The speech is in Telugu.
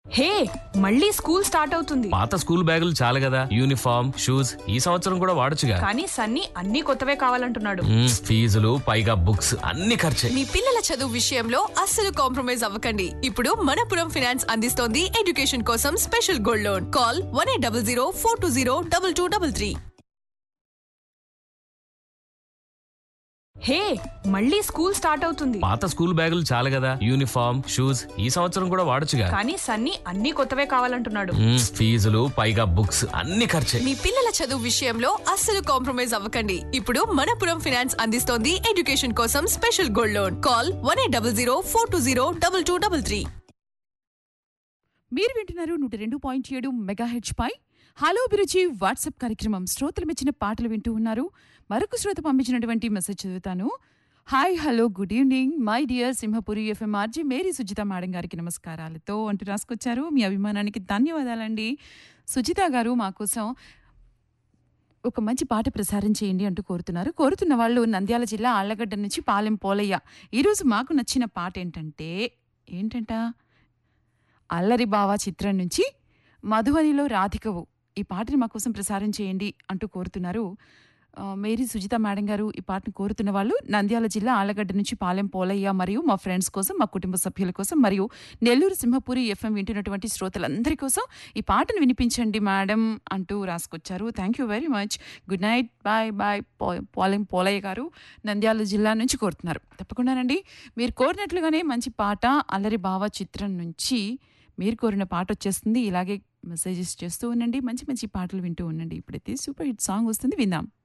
హే మళ్ళీ స్కూల్ స్టార్ట్ అవుతుంది పాత స్కూల్ బ్యాగులు చాలు కదా యూనిఫామ్ షూస్ ఈ సంవత్సరం కూడా వాడొచ్చుగా కానీ సన్నీ అన్ని కొత్తవే కావాలంటున్నాడు మ్మ్, ఫీజులు పైగా బుక్స్ అన్ని ఖర్చే మీ పిల్లల చదువు విషయంలో అస్సలు కాంప్రమైజ్ అవ్వకండి ఇప్పుడు మనపురం ఫైనాన్స్ అందిస్తోంది ఎడ్యుకేషన్ కోసం special gold loan call one eight double zero four two zero double two double three hey మళ్ళీ స్కూల్ స్టార్ట్ అవుతుంది పాత స్కూల్ బ్యాగులు చాలు కదా యూనిఫామ్ షూస్ ఈ సంవత్సరం కూడా వాడొచ్చుగా కానీ సన్నీ అన్ని కొత్తవే కావాలంటున్నాడు మ్మ్, ఫీజులు పైగా బుక్స్ అన్ని ఖర్చే మీ పిల్లల చదువు విషయంలో అస్సలు కాంప్రమైజ్ అవ్వకండి ఇప్పుడు మనపురం ఫైనాన్స్ అందిస్తోంది ఎడ్యుకేషన్ కోసం special gold loan call one eight double zero four two zero double two double three మీరు వింటున్నారు నూట రెండు పాయింట్ ఏడు మెగా హెచ్ పై హలో అభిరుచి వాట్సాప్ కార్యక్రమం శ్రోతలు మెచ్చిన పాటలు వింటూ ఉన్నారు మరొక శ్రోత పంపించినటువంటి మెసేజ్ చదువుతాను hi hello good evening my dear Simhapuri FM RJ Mary Sujitha madam గారికి నమస్కారాలతో అంటూ రాసుకొచ్చారు మీ అభిమానానికి ధన్యవాదాలండి సుజిత గారు మా కోసం ఒక మంచి పాట ప్రసారం చేయండి అంటూ కోరుతున్నారు కోరుతున్న వాళ్ళు నంద్యాల జిల్లా ఆళ్లగడ్డ నుంచి పాలెం పోలయ్య ఈరోజు మాకు నచ్చిన పాట ఏంటంటే ఏంటంట అల్లరి బావ చిత్రం నుంచి మధువనిలో రాధికవు ఈ పాటని మా కోసం ప్రసారం చేయండి అంటూ కోరుతున్నారు ఆ, మేరీ సుజిత మేడం గారు ఈ పాటను కోరుతున్న వాళ్ళు నంద్యాల జిల్లా ఆలగడ్డ నుంచి పాలెం పోలయ్య మరియు మా ఫ్రెండ్స్ కోసం మా కుటుంబ సభ్యుల కోసం మరియు నెల్లూరు సింహపురి ఎఫ్ఎం వింటున్నటువంటి శ్రోతలందరి కోసం ఈ పాటను వినిపించండి మేడం అంటూ రాసుకొచ్చారు thank you very much good night bye bye Palem Polaiah గారు నంద్యాల జిల్లా నుంచి కోరుతున్నారు తప్పకుండానండి మీరు కోరినట్లుగానే మంచి పాట అల్లరి బావ చిత్రం నుంచి మీరు కోరిన పాట వచ్చేస్తుంది ఇలాగే మెసేజెస్ చేస్తూ ఉండండి మంచి మంచి పాటలు వింటూ ఉండండి ఇప్పుడైతే సూపర్ హిట్ సాంగ్ వస్తుంది విందాం